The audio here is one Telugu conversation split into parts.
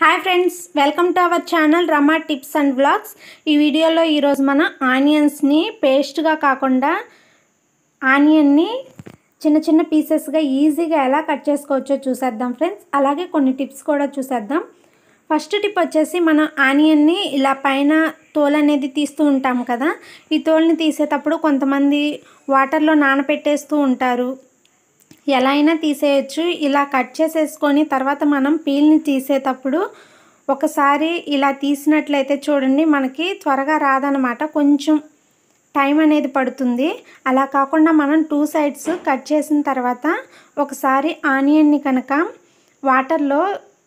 hi friends welcome to our channel Rama tips and blogs ఈ వీడియోలో ఈరోజు మనం ఆనియన్స్ని పేస్ట్గా కాకుండా ఆనియన్ని చిన్న చిన్న పీసెస్గా ఈజీగా ఎలా కట్ చేసుకోవచ్చో చూసేద్దాం ఫ్రెండ్స్ అలాగే కొన్ని టిప్స్ కూడా చూసేద్దాం ఫస్ట్ టిప్ వచ్చేసి మనం ఆనియన్ని ఇలా పైన తోలు అనేది తీస్తూ ఉంటాం కదా ఈ తోలుని తీసేటప్పుడు కొంతమంది వాటర్లో నానబెట్టేస్తూ ఉంటారు ఎలా అయినా తీసేయచ్చు ఇలా కట్ చేసేసుకొని తర్వాత మనం పీల్ని తీసేటప్పుడు ఒకసారి ఇలా తీసినట్లయితే చూడండి మనకి త్వరగా రాదనమాట కొంచెం టైం అనేది పడుతుంది అలా కాకుండా మనం టూ సైడ్స్ కట్ చేసిన తర్వాత ఒకసారి ఆనియన్ని కనుక వాటర్లో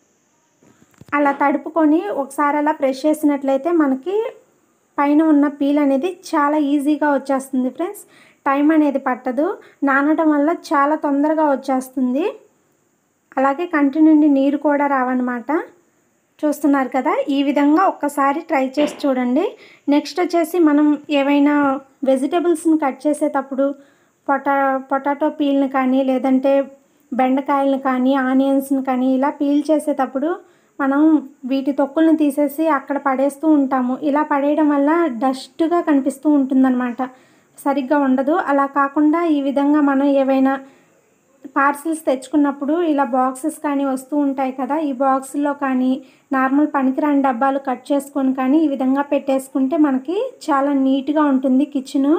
అలా తడుపుకొని ఒకసారి అలా ప్రెస్ చేసినట్లయితే మనకి పైన ఉన్న పీల్ అనేది చాలా ఈజీగా వచ్చేస్తుంది ఫ్రెండ్స్ టైం అనేది పట్టదు నానడం వల్ల చాలా తొందరగా వచ్చేస్తుంది అలాగే కంటి నుండి నీరు కూడా రావన్నమాట చూస్తున్నారు కదా ఈ విధంగా ఒక్కసారి ట్రై చేసి చూడండి నెక్స్ట్ వచ్చేసి మనం ఏవైనా వెజిటేబుల్స్ని కట్ చేసేటప్పుడు పొటా పొటాటో పీల్ని కానీ లేదంటే బెండకాయలను కానీ ఆనియన్స్ని కానీ ఇలా పీల్ చేసేటప్పుడు మనం వీటి తొక్కుల్ని తీసేసి అక్కడ పడేస్తూ ఉంటాము ఇలా పడేయడం వల్ల డస్ట్గా కనిపిస్తూ ఉంటుందన్నమాట సరిగ్గా ఉండదు అలా కాకుండా ఈ విధంగా మనం ఏవైనా పార్సిల్స్ తెచ్చుకున్నప్పుడు ఇలా బాక్సెస్ కానీ వస్తూ ఉంటాయి కదా ఈ బాక్స్లో కానీ నార్మల్ పనికిరాని డబ్బాలు కట్ చేసుకొని కానీ ఈ విధంగా పెట్టేసుకుంటే మనకి చాలా నీట్గా ఉంటుంది కిచెను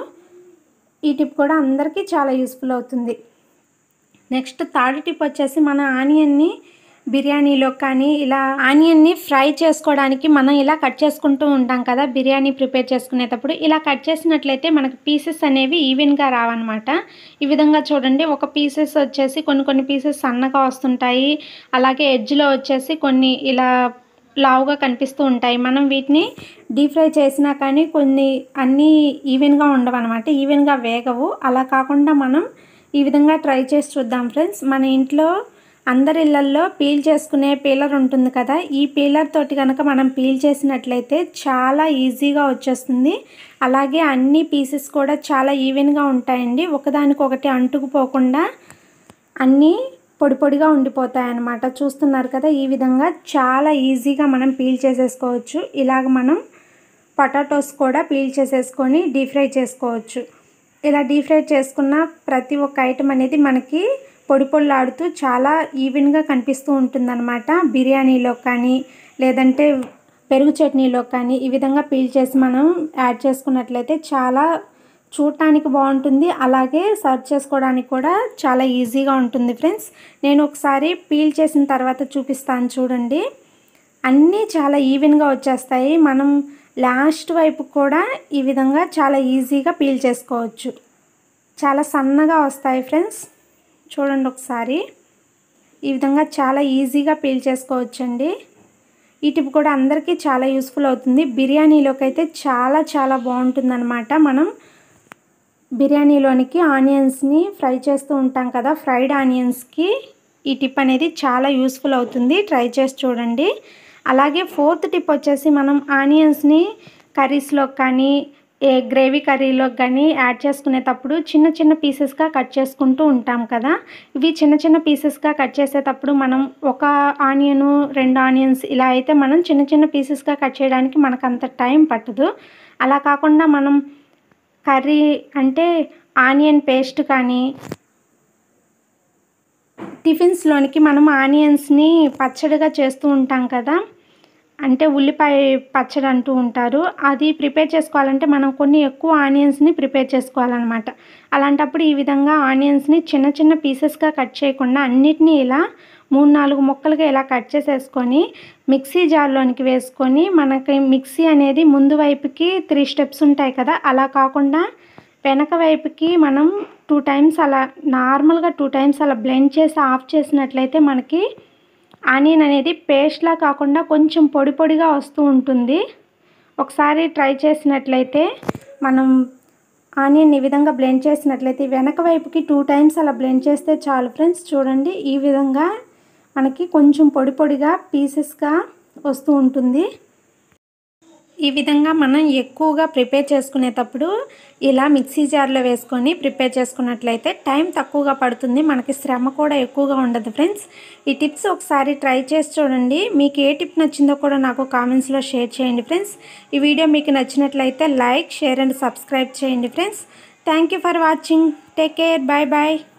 ఈ టిప్ కూడా అందరికీ చాలా యూస్ఫుల్ అవుతుంది నెక్స్ట్ థర్డ్ టిప్ వచ్చేసి మన ఆనియన్ని బిర్యానీలో కానీ ఇలా ఆనియన్ని ఫ్రై చేసుకోవడానికి మనం ఇలా కట్ చేసుకుంటూ ఉంటాం కదా బిర్యానీ ప్రిపేర్ చేసుకునేటప్పుడు ఇలా కట్ చేసినట్లయితే మనకి పీసెస్ అనేవి ఈవెన్గా రావన్నమాట ఈ విధంగా చూడండి ఒక పీసెస్ వచ్చేసి కొన్ని కొన్ని పీసెస్ సన్నగా వస్తుంటాయి అలాగే ఎడ్జ్లో వచ్చేసి కొన్ని ఇలా లావుగా కనిపిస్తూ ఉంటాయి మనం వీటిని డీప్ ఫ్రై చేసినా కానీ కొన్ని అన్నీ ఈవెన్గా ఉండవు అనమాట ఈవెన్గా వేగవు అలా కాకుండా మనం ఈ విధంగా ట్రై చేసి చూద్దాం ఫ్రెండ్స్ మన ఇంట్లో అందరి ఇళ్ళల్లో పీల్ చేసుకునే పీలర్ ఉంటుంది కదా ఈ పీలర్ తోటి కనుక మనం పీల్ చేసినట్లయితే చాలా ఈజీగా వచ్చేస్తుంది అలాగే అన్ని పీసెస్ కూడా చాలా ఈవెన్గా ఉంటాయండి ఒకదానికొకటి అంటుకుపోకుండా అన్నీ పొడి పొడిగా ఉండిపోతాయి అన్నమాట చూస్తున్నారు కదా ఈ విధంగా చాలా ఈజీగా మనం పీల్ చేసేసుకోవచ్చు ఇలాగ మనం పొటాటోస్ కూడా పీల్ చేసేసుకొని డీప్ ఫ్రై చేసుకోవచ్చు ఇలా డీప్ ఫ్రై చేసుకున్న ప్రతి ఒక్క ఐటమ్ అనేది మనకి పొడి పొడిలాడుతూ చాలా ఈవెన్గా కనిపిస్తూ ఉంటుందన్నమాట బిర్యానీలో కానీ లేదంటే పెరుగు చట్నీలో కానీ ఈ విధంగా పీల్ చేసి మనం యాడ్ చేసుకున్నట్లయితే చాలా చూడటానికి బాగుంటుంది అలాగే సర్వ్ చేసుకోవడానికి కూడా చాలా ఈజీగా ఉంటుంది ఫ్రెండ్స్ నేను ఒకసారి పీల్ చేసిన తర్వాత చూపిస్తాను చూడండి అన్నీ చాలా ఈవెన్గా వచ్చేస్తాయి మనం లాస్ట్ వైపు కూడా ఈ విధంగా చాలా ఈజీగా పీల్ చేసుకోవచ్చు చాలా సన్నగా వస్తాయి ఫ్రెండ్స్ చూడండి ఒకసారి ఈ విధంగా చాలా ఈజీగా పీల్ చేసుకోవచ్చండి ఈ టిప్ కూడా అందరికీ చాలా యూస్ఫుల్ అవుతుంది బిర్యానీలోకి అయితే చాలా చాలా బాగుంటుందన్నమాట మనం బిర్యానీలోనికి ఆనియన్స్ని ఫ్రై చేస్తూ ఉంటాం కదా ఫ్రైడ్ ఆనియన్స్కి ఈ టిప్ అనేది చాలా యూస్ఫుల్ అవుతుంది ట్రై చేసి చూడండి అలాగే ఫోర్త్ టిప్ వచ్చేసి మనం ఆనియన్స్ని కర్రీస్లో కానీ ఏ గ్రేవీ కర్రీలో కానీ యాడ్ చేసుకునేటప్పుడు చిన్న చిన్న పీసెస్గా కట్ చేసుకుంటూ ఉంటాం కదా ఇవి చిన్న చిన్న పీసెస్గా కట్ చేసేటప్పుడు మనం ఒక ఆనియను రెండు ఆనియన్స్ ఇలా అయితే మనం చిన్న చిన్న పీసెస్గా కట్ చేయడానికి మనకు అంత టైం పట్టదు అలా కాకుండా మనం కర్రీ అంటే ఆనియన్ పేస్ట్ కానీ టిఫిన్స్లోనికి మనం ఆనియన్స్ని పచ్చడిగా చేస్తూ ఉంటాం కదా అంటే ఉల్లిపాయ పచ్చడి అంటూ ఉంటారు అది ప్రిపేర్ చేసుకోవాలంటే మనం కొన్ని ఎక్కువ ఆనియన్స్ని ప్రిపేర్ చేసుకోవాలన్నమాట అలాంటప్పుడు ఈ విధంగా ఆనియన్స్ని చిన్న చిన్న పీసెస్గా కట్ చేయకుండా అన్నిటినీ ఇలా మూడు నాలుగు ముక్కలుగా ఇలా కట్ చేసేసుకొని మిక్సీ జార్లోనికి వేసుకొని మనకి మిక్సీ అనేది ముందు వైపుకి త్రీ స్టెప్స్ ఉంటాయి కదా అలా కాకుండా వెనక వైపుకి మనం టూ టైమ్స్ అలా నార్మల్గా టూ టైమ్స్ అలా బ్లెండ్ చేసి ఆఫ్ చేసినట్లయితే మనకి ఆనియన్ అనేది పేస్ట్లా కాకుండా కొంచెం పొడి పొడిగా వస్తూ ఉంటుంది ఒకసారి ట్రై చేసినట్లయితే మనం ఆనియన్ ఈ విధంగా బ్లెండ్ చేసినట్లయితే వెనక వైపుకి టూ టైమ్స్ అలా బ్లెండ్ చేస్తే చాలు ఫ్రెండ్స్ చూడండి ఈ విధంగా మనకి కొంచెం పొడి పొడిగా పీసెస్గా వస్తూ ఉంటుంది ఈ విధంగా మనం ఎక్కువగా ప్రిపేర్ చేసుకునేటప్పుడు ఇలా మిక్సీ జార్లో వేసుకొని ప్రిపేర్ చేసుకున్నట్లయితే టైం తక్కువగా పడుతుంది మనకి శ్రమ కూడా ఎక్కువగా ఉండదు ఫ్రెండ్స్ ఈ టిప్స్ ఒకసారి ట్రై చేసి చూడండి మీకు ఏ టిప్ నచ్చిందో కూడా నాకు కామెంట్స్లో షేర్ చేయండి ఫ్రెండ్స్ ఈ వీడియో మీకు నచ్చినట్లయితే లైక్ షేర్ అండ్ సబ్స్క్రైబ్ చేయండి friends thank you for watching take care bye bye